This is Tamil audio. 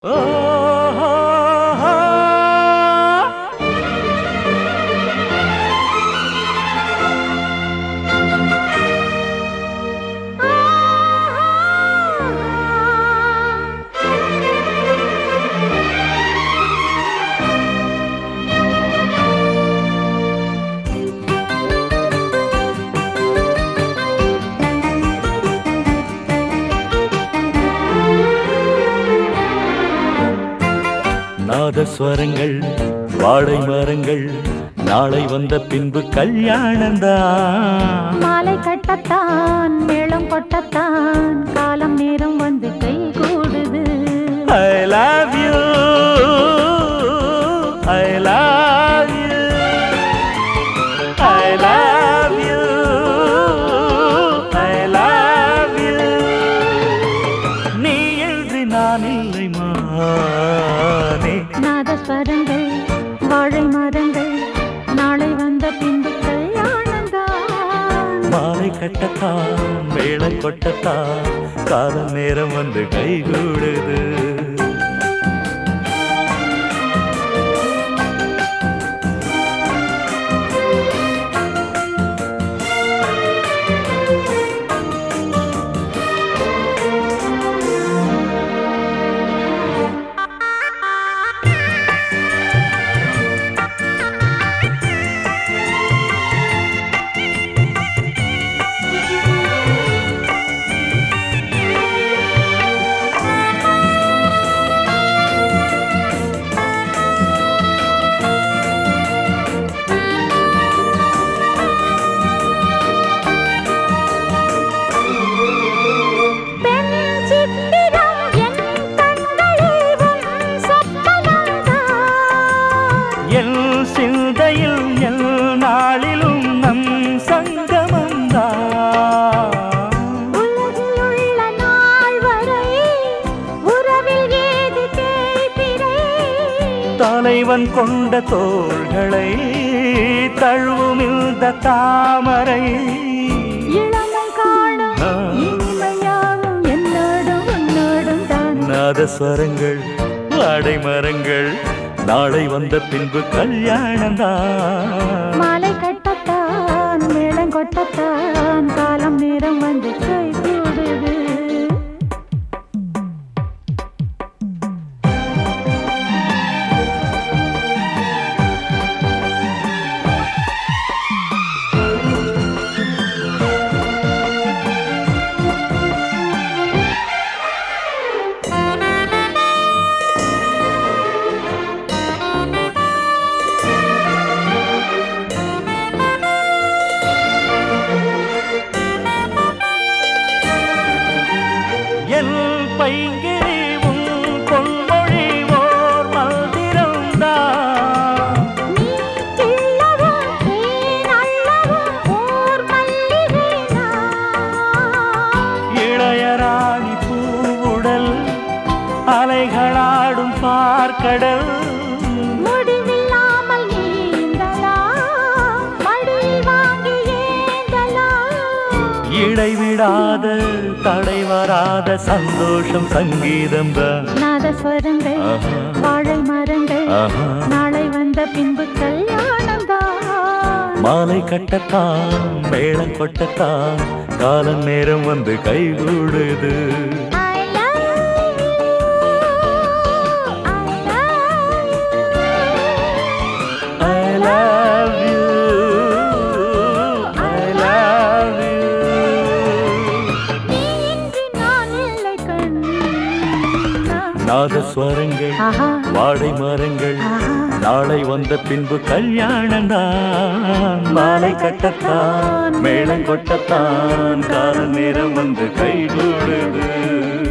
நாதஸ்வரங்கள் வாழை மரங்கள் நாளை வந்த பின்பு கல்யாணந்தான் மாலை கட்டத்தான் மேளம் கொட்டத்தான் காலம் நேரம் வந்து கை கூடுது I love you I love you I love you I love you நீ என்று நான் இல்லை மானே நாதஸ்வரங்கள் வாழை மரங்கள் நாளை வந்த பின்பு கல்யாணம்தான் மாலை கட்டத்தான் மேளம் கொட்டத்தான் காலம் நேரம் வந்து கைகூடுது பெண் சித்திரம் என் கண்களில் உன் சொப்பனம்தான். என் சிந்தையில் என் நாளிலும் நம் சங்கமந்தான் உலகில் உள்ள நாள் வரை உறவில் ஏது தேய்பிரை தலைவன் கொண்ட தோள்களை தழுவும் இந்த தாமரை இளமை காணும் ஆ. இனிமையாவும் என்னோடும் உன்னோடும் தான் நாதஸ்வரங்கள் வாடை மரங்கள் நாளை வந்த பின்பு கல்யாணந்தான் மாலை கட்டத்தான் மேளம் கொட்டத்தான் காலம் நேரம் வந்து கை கூடுது என் பைங்கிரி உன் பொன்மொழி ஓர் மந்திரம்தான் நீ கிள்ளவும் தேன் அள்ளவும் ஓர் மல்லிகை நான். இளையராணி பூவுடல் அலைகளாடும் பார்க்கடல் முடிவில்லாமல் நீந்தலாம் மடியில் வாங்கி ஏந்தலாம் இடைவிடாத தடை வராத சந்தோஷம் சங்கீதம் தான் நாதஸ்வரங்கள் ஆஹா. வாழை மரங்கள் ஆஹா. நாளை வந்த பின்பு கல்யாணம் தான் மாலை கட்டத்தான் மேளம் கொட்டத்தான் காலம் நேரம் வந்து கைகூடுது I love you. I love you. I love you I love you நீ இன்றி நான் இல்லை கண்ணா. நாதஸ்வரங்கள் ஆஹா. வாடை மரங்கள் ஆஹா. நாளை வந்த பின்பு கல்யாணந்தான் மாலை கட்டத்தான் மேளம் கொட்டத்தான் கால நேரம் வந்து கைகூடுது